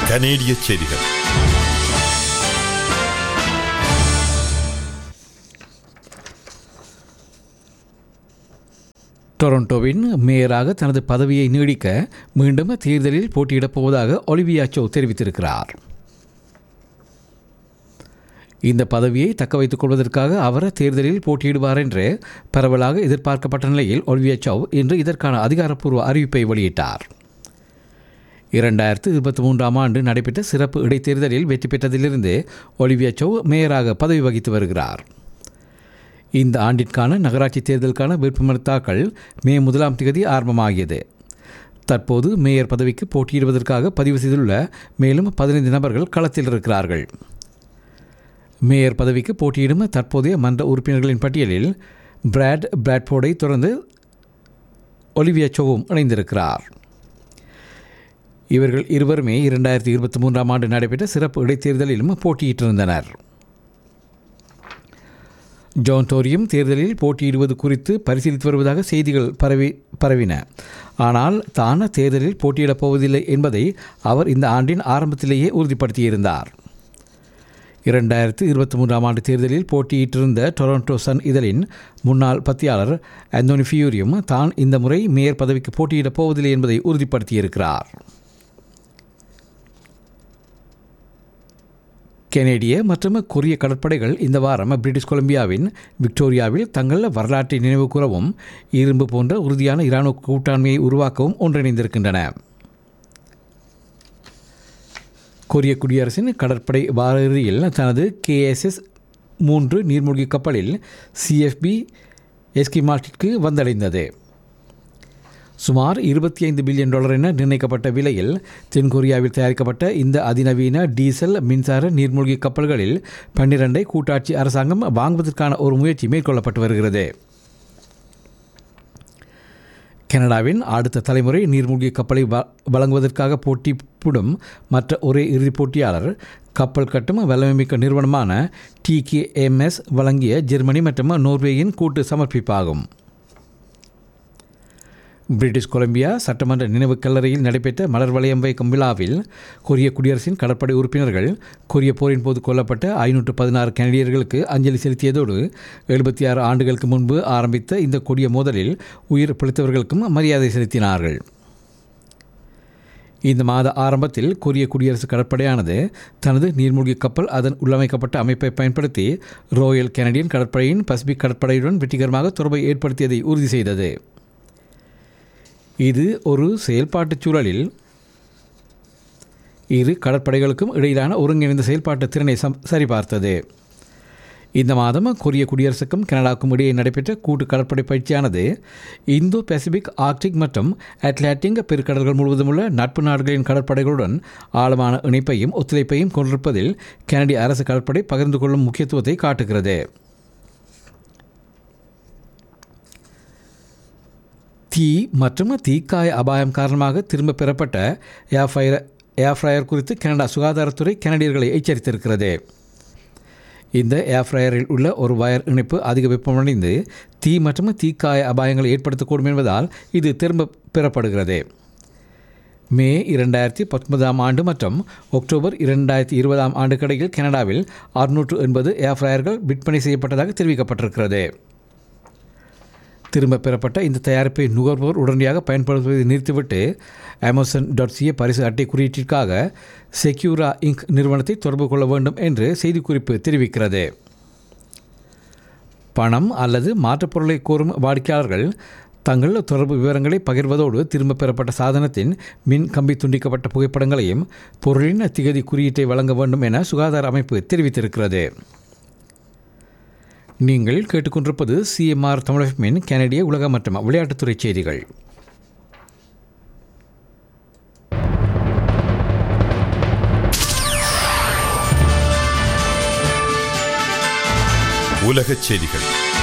கனேடிய செய்திகள் டொரண்டோவின் மேயராக தனது பதவியை நீடிக்க மீண்டும் தேர்தலில் போட்டியிடப் போவதாக ஒலிவியா சோ தெரிவித்திருக்கிறார் இந்த பதவியை தக்க வைத்துக் கொள்வதற்காக அவர் தேர்தலில் போட்டியிடுவார் என்று பரவலாக எதிர்பார்க்கப்பட்ட நிலையில் ஒலிவியா சவ் இன்று இதற்கான அதிகாரப்பூர்வ அறிவிப்பை வெளியிட்டார் இரண்டாயிரத்து இருபத்தி மூன்றாம் ஆண்டு நடைபெற்ற சிறப்பு இடைத்தேர்தலில் வெற்றி பெற்றதிலிருந்து ஒலிவியா சவ் மேயராக பதவி வகித்து வருகிறார் இந்த ஆண்டிற்கான நகராட்சி தேர்தலுக்கான வேட்புமனு தாக்கல் மே முதலாம் தேதி ஆரம்பமாகியது தற்போது மேயர் பதவிக்கு போட்டியிடுவதற்காக பதிவு செய்துள்ள மேலும் பதினைந்து நபர்கள் களத்தில் இருக்கிறார்கள் மேயர் பதவிக்கு போட்டியிடும் தற்போதைய மன்ற உறுப்பினர்களின் பட்டியலில் பிராட் பிராட்ஃபோர்டை தொடர்ந்து ஒலிவியா சோவும் இணைந்திருக்கிறார் இவர்கள் இருவருமே இரண்டாயிரத்தி இருபத்தி மூன்றாம் ஆண்டு நடைபெற்ற சிறப்பு இடைத்தேர்தலிலும் போட்டியிட்டிருந்தனர் ஜான் டோரியும் தேர்தலில் போட்டியிடுவது குறித்து பரிசீலித்து வருவதாக செய்திகள் பரவி பரவின ஆனால் தான் தேர்தலில் போட்டியிடப் போவதில்லை என்பதை அவர் இந்த ஆண்டின் ஆரம்பத்திலேயே உறுதிப்படுத்தியிருந்தார் இரண்டாயிரத்து இருபத்தி மூன்றாம் ஆண்டு தேர்தலில் போட்டியிட்டிருந்த டொரண்டோ சன் இதழின் முன்னாள் பத்தியாளர் அந்தோனி ஃபியூரியும் தான் இந்த முறை மேயர் பதவிக்கு போட்டியிடப் போவதில்லை என்பதை உறுதிப்படுத்தியிருக்கிறார் கெனேடிய மற்றும் கொரிய கடற்படைகள் இந்த வாரம் பிரிட்டிஷ் கொலம்பியாவின் விக்டோரியாவில் தங்கள் வரலாற்றை நினைவு கூறவும் இரும்பு போன்ற உறுதியான இராணுவ கூட்டாண்மையை உருவாக்கவும் ஒன்றிணைந்திருக்கின்றன கொரிய குடியரசின் கடற்படை வார இறுதியில் தனது கேஎஸ்எஸ் மூன்று நீர்மூழ்கி கப்பலில் சிஎஃப்பி எஸ்கிமாட்டிற்கு வந்தடைந்தது சுமார் இருபத்தி ஐந்து பில்லியன் டாலர் என நிர்ணயிக்கப்பட்ட விலையில் தென்கொரியாவில் தயாரிக்கப்பட்ட இந்த அதிநவீன டீசல் மின்சார நீர்மூழ்கி கப்பல்களில் பன்னிரண்டை கூட்டாட்சி அரசாங்கம் வாங்குவதற்கான ஒரு முயற்சி மேற்கொள்ளப்பட்டு வருகிறது கனடாவின் அடுத்த தலைமுறை நீர்மூழ்கி கப்பலை வ வழங்குவதற்காக போட்டியிடும் மற்ற ஒரே இறுதிப் போட்டியாளர் கப்பல் கட்டும் வல்லமைமிக்க நிறுவனமான டிகேஎம்எஸ் வழங்கிய ஜெர்மனி மற்றும் நோர்வேயின் கூட்டு சமர்ப்பிப்பாகும் பிரிட்டிஷ் கொலம்பியா சட்டமன்ற நினைவு கல்லறையில் நடைபெற்ற மலர் வளையம் வைக்கும் விழாவில் கொரிய குடியரசின் கடற்படை உறுப்பினர்கள் கொரிய போரின் போது கொல்லப்பட்ட ஐநூற்று பதினாறு கனடியர்களுக்கு அஞ்சலி செலுத்தியதோடு எழுபத்தி ஆறு ஆண்டுகளுக்கு முன்பு ஆரம்பித்த இந்த கொடிய மோதலில் உயிர் பிழைத்தவர்களுக்கும் மரியாதை செலுத்தினார்கள் இந்த மாத ஆரம்பத்தில் கொரிய குடியரசு கடற்படையானது தனது நீர்மூழ்கி கப்பல் அதன் உள்ளமைக்கப்பட்ட அமைப்பை பயன்படுத்தி ரோயல் கனடியன் கடற்படையின் பசிபிக் கடற்படையுடன் வெற்றிகரமாக தொடர்பை ஏற்படுத்தியதை உறுதி செய்தது இது ஒரு செயல்பாட்டுச் சூழலில் இரு கடற்படைகளுக்கும் இடையிலான ஒருங்கிணைந்த செயல்பாட்டு திறனை சம் சரிபார்த்தது இந்த மாதம் கொரிய குடியரசுக்கும் கனடாவுக்கும் இடையே நடைபெற்ற கூட்டு கடற்படை பயிற்சியானது இந்தோ பசிபிக் ஆர்க்டிக் மற்றும் அட்லாண்டிக் பெருக்கடல்கள் முழுவதும் உள்ள நட்பு நாடுகளின் கடற்படைகளுடன் ஆழமான இணைப்பையும் ஒத்துழைப்பையும் கொண்டிருப்பதில் கனடிய அரசு கடற்படை பகிர்ந்து கொள்ளும் முக்கியத்துவத்தை காட்டுகிறது தீ மற்றும் தீக்காய அபாயம் காரணமாக திரும்ப பெறப்பட்ட ஏர்ஃபயர் ஏர்ஃப்ரையர் குறித்து கனடா சுகாதாரத்துறை கனடியர்களை எச்சரித்திருக்கிறது இந்த ஏர்ஃப்ரையரில் உள்ள ஒரு வயர் இணைப்பு அதிக வெப்பமடைந்து தீ மற்றும் தீக்காய அபாயங்களை ஏற்படுத்தக்கூடும் என்பதால் இது திரும்ப பெறப்படுகிறது மே இரண்டாயிரத்தி பத்தொன்பதாம் ஆண்டு மற்றும் அக்டோபர் இரண்டாயிரத்தி இருபதாம் ஆண்டு கடையில் கனடாவில் அறுநூற்று எண்பது ஏர்ஃப்ரையர்கள் விற்பனை செய்யப்பட்டதாக தெரிவிக்கப்பட்டிருக்கிறது திரும்ப பெறப்பட்ட இந்த தயாரிப்பை நுகர்வோர் உடனடியாக பயன்படுத்துவதை நிறுத்திவிட்டு அமேசான் டாட் சிஏ பரிசு அட்டை குறியீட்டிற்காக செக்யூரா இங்க் நிறுவனத்தை தொடர்பு கொள்ள வேண்டும் என்று செய்திக்குறிப்பு தெரிவிக்கிறது பணம் அல்லது மாற்றுப் பொருளை கோரும் வாடிக்கையாளர்கள் தங்கள் தொடர்பு விவரங்களை பகிர்வதோடு திரும்ப பெறப்பட்ட சாதனத்தின் மின் கம்பி துண்டிக்கப்பட்ட புகைப்படங்களையும் பொருளின் திகதி குறியீட்டை வழங்க வேண்டும் என சுகாதார அமைப்பு தெரிவித்திருக்கிறது நீங்கள் கேட்டுக்கொண்டிருப்பது சிஎம்ஆர் தமிழகமின் கனடிய உலக மற்றும் விளையாட்டுத்துறை செய்திகள் உலகச் செய்திகள்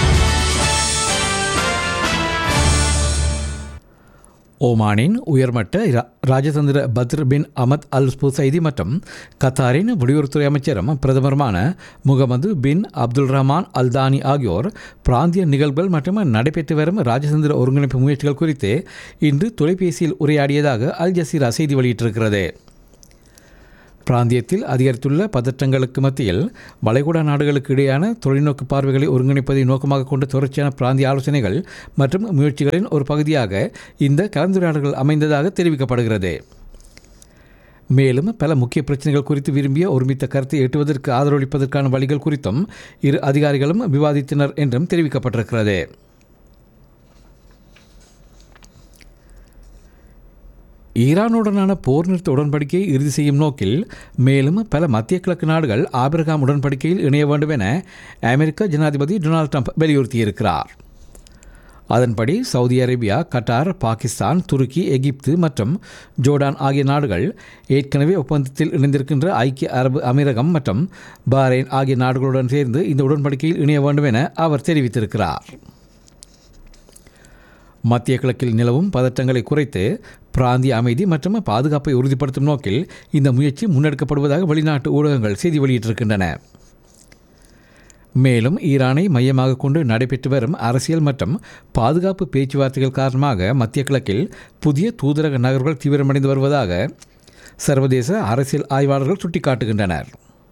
ஓமானின் உயர்மட்ட ரா- ராஜதந்திர பத்ர் பின் அமத் அல் புசைதி மற்றும் கத்தாரின் வெளியுறவுத்துறை அமைச்சரும் பிரதமருமான Mohammed bin Abdul Rahman Al Thani ஆகியோர் பிராந்திய நிகழ்வுகள் மற்றும் நடைபெற்று வரும் ராஜதந்திர ஒருங்கிணைப்பு முயற்சிகள் குறித்து இன்று தொலைபேசியில் உரையாடியதாக அல் ஜசீரா செய்தி வெளியிட்டிருக்கிறது பிராந்தியத்தில் அதிகரித்துள்ள பதற்றங்களுக்கு மத்தியில் வளைகுடா நாடுகளுக்கு இடையான தொலைநோக்கு பார்வைகளை ஒருங்கிணைப்பதை நோக்கமாக கொண்ட தொடர்ச்சியான பிராந்திய ஆலோசனைகள் மற்றும் முயற்சிகளின் ஒரு பகுதியாக இந்த கலந்துரையாடல்கள் அமைந்ததாக தெரிவிக்கப்படுகிறது மேலும் பல முக்கிய பிரச்சனைகள் குறித்து விரும்பிய ஒருமித்த கருத்தை எட்டுவதற்கு ஆதரவளிப்பதற்கான வழிகள் குறித்தும் இரு அதிகாரிகளும் விவாதித்தனர் என்றும் தெரிவிக்கப்பட்டிருக்கிறது ஈரானுடனான போர் நிறுத்த உடன்படிக்கையை இறுதி செய்யும் நோக்கில் மேலும் பல மத்திய கிழக்கு நாடுகள் ஆபிரகாம் உடன்படிக்கையில் இணைய வேண்டும் என அமெரிக்க ஜனாதிபதி டொனால்ட் ட்ரம்ப் வலியுறுத்தியிருக்கிறார் அதன்படி சவுதி அரேபியா கட்டார் பாகிஸ்தான் துருக்கி எகிப்து மற்றும் ஜோர்டான் ஆகிய நாடுகள் ஏற்கனவே ஒப்பந்தத்தில் இணைந்திருக்கின்ற ஐக்கிய அரபு அமீரகம் மற்றும் பஹ்ரைன் ஆகிய நாடுகளுடன் சேர்ந்து இந்த உடன்படிக்கையில் இணைய வேண்டும் என அவர் தெரிவித்திருக்கிறார் மத்திய கிழக்கில் நிலவும் பதற்றங்களை குறைத்து பிராந்திய அமைதி மற்றும் பாதுகாப்பை உறுதிப்படுத்தும் நோக்கில் இந்த முயற்சி முன்னெடுக்கப்படுவதாக வெளிநாட்டு ஊடகங்கள் செய்தி வெளியிட்டிருக்கின்றன மேலும் ஈரானை மையமாக கொண்டு நடைபெற்று வரும் அரசியல் மற்றும் பாதுகாப்பு பேச்சுவார்த்தைகள் காரணமாக மத்திய கிழக்கில் புதிய தூதரக நகர்வுகள் தீவிரமடைந்து வருவதாக சர்வதேச அரசியல் ஆய்வாளர்கள் சுட்டிக்காட்டுகின்றனர்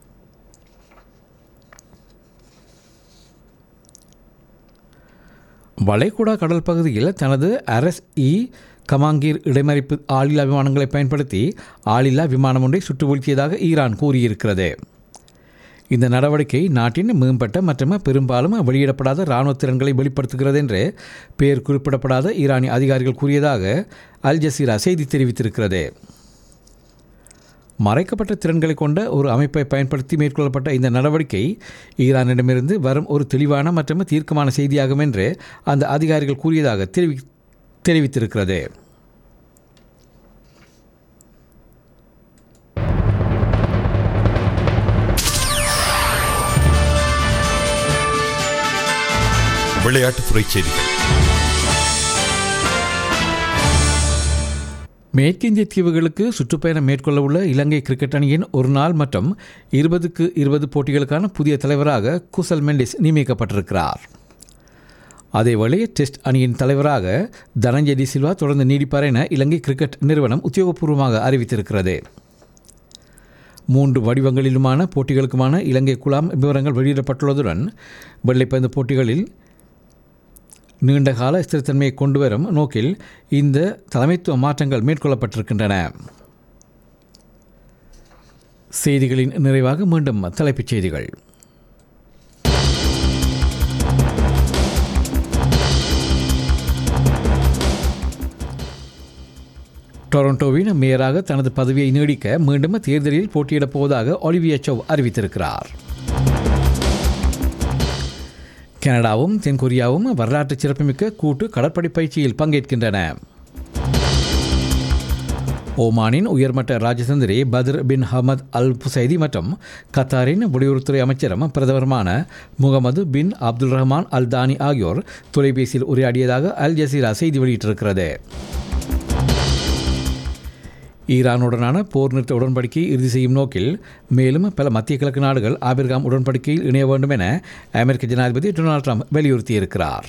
வளைகுடா கடல் பகுதியில் தனது அரஸ் இ கமாங்கீர் இடைமறிப்பு ஆளில்லா விமானங்களை பயன்படுத்தி ஆளில்லா விமானம் ஒன்றை சுட்டு வீழ்த்தியதாக ஈரான் கூறியிருக்கிறது இந்த நடவடிக்கை நாட்டின் மேம்பட்ட மற்றும் பெரும்பாலும் வெளியிடப்படாத இராணுவ திறன்களை வெளிப்படுத்துகிறது என்று பெயர் குறிப்பிடப்படாத ஈரானிய அதிகாரிகள் கூறியதாக அல் ஜசீரா செய்தி தெரிவித்திருக்கிறது மறைக்கப்பட்ட திறன்களை கொண்ட ஒரு அமைப்பை பயன்படுத்தி மேற்கொள்ளப்பட்ட இந்த நடவடிக்கை ஈரானிடமிருந்து வரும் ஒரு தெளிவான மற்றும் தீர்க்கமான செய்தியாகும் என்று அந்த அதிகாரிகள் கூறியதாக தெரிவி தெரிவித்திருக்கிறது விளையாட்டுத்துறை செய்திகள் மேற்கிந்திய தீவுகளுக்கு சுற்றுப்பயணம் மேற்கொள்ள உள்ள இலங்கை கிரிக்கெட் அணியின் ஒரு நாள் மற்றும் இருபதுக்கு இருபது போட்டிகளுக்கான புதிய தலைவராக குசல் மெண்டிஸ் நியமிக்கப்பட்டிருக்கிறார் அதேவேளை டெஸ்ட் அணியின் தலைவராக தனஞ்சய் டி சில்வா தொடர்ந்து நீடிப்பார் என இலங்கை கிரிக்கெட் நிறுவனம் உத்தியோகபூர்வமாக அறிவித்திருக்கிறது மூன்று வடிவங்களிலுமான போட்டிகளுக்குமான இலங்கை குழாம் விவரங்கள் வெளியிடப்பட்டுள்ளதுடன் வெள்ளைப்பந்து போட்டிகளில் நீண்டகால ஸ்திரத்தன்மையை கொண்டு வரும் நோக்கில் இந்த தலைமைத்துவ மாற்றங்கள் மேற்கொள்ளப்பட்டிருக்கின்றன செய்திகளின் நிறைவாக மீண்டும் தலைப்புச் செய்திகள் டொரண்டோவின் மேயராக தனது பதவியை நீடிக்க மீண்டும் தேர்தலில் போட்டியிடப் போவதாக ஒலிவியா சவ் அறிவித்திருக்கிறார் கனடாவும் தென்கொரியாவும் வரலாற்று சிறப்புமிக்க கூட்டு கடற்படை பயிற்சியில் பங்கேற்கின்றன ஓமானின் உயர்மட்ட ராஜதந்திரி பத்ர் பின் ஹமத் அல் புசைதி மற்றும் கத்தாரின் வெளியுறவுத்துறை அமைச்சரும் பிரதமருமான முகமது பின் அப்துல் ரஹ்மான் அல் தானி ஆகியோர் தொலைபேசியில் உரையாடியதாக அல் ஜசீரா செய்தி வெளியிட்டிருக்கிறது ஈரானுடனான போர் நிறுத்த உடன்படிக்கையை இறுதி செய்யும் நோக்கில் மேலும் பல மத்திய கிழக்கு நாடுகள் ஆபிர்காம் உடன்படிக்கையில் இணைய வேண்டும் என அமெரிக்க ஜனாதிபதி டொனால்ட் ட்ரம்ப் வலியுறுத்தியிருக்கிறார்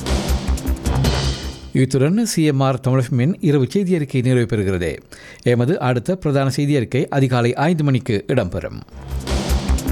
இத்துடன் சிஎம்ஆர் தமிழகமின் இரவு செய்தி அறிக்கை நிறைவு பெறுகிறது எமது அடுத்த பிரதான செய்தி அறிக்கை அதிகாலை ஐந்து மணிக்கு இடம்பெறும்